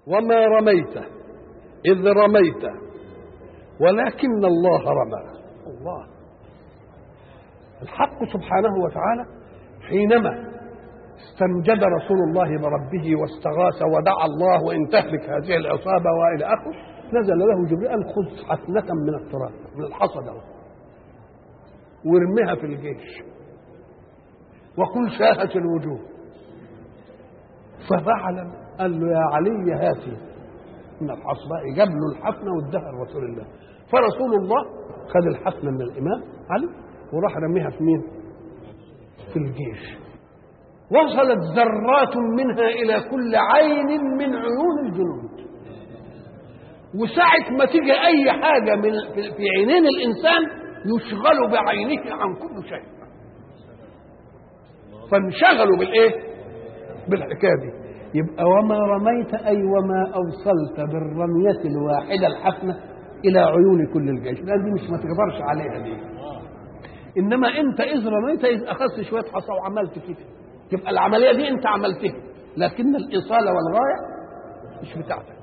وما رميت إذ رميت ولكن الله رمى الله الحق سبحانه وتعالى حينما استنجد رسول الله بربه واستغاث ودعا الله وان تهلك هذه العصابه والى اخره نزل له جبريل خذ حفنه من التراب من الحصى ده وارمها في الجيش وقل شاهت الوجوه ففعل قال له يا علي هاتي من الحصى بقى جاب له الحفنه واداها لرسول الله فرسول الله خد الحفنه من الامام علي وراح رميها في مين؟ في الجيش وصلت ذرات منها الى كل عين من عيون الجنود وساعة ما تيجي أي حاجة من في عينين الإنسان يشغل بعينه عن كل شيء فانشغلوا بالإيه؟ بالحكاية دي يبقى وما رميت أي وما أوصلت بالرمية الواحدة الحفنة إلى عيون كل الجيش لأن دي مش ما تقدرش عليها دي إنما أنت إذ رميت إذ أخذت شوية حصى وعملت كده تبقى العملية دي أنت عملتها لكن الإيصال والغاية مش بتاعتك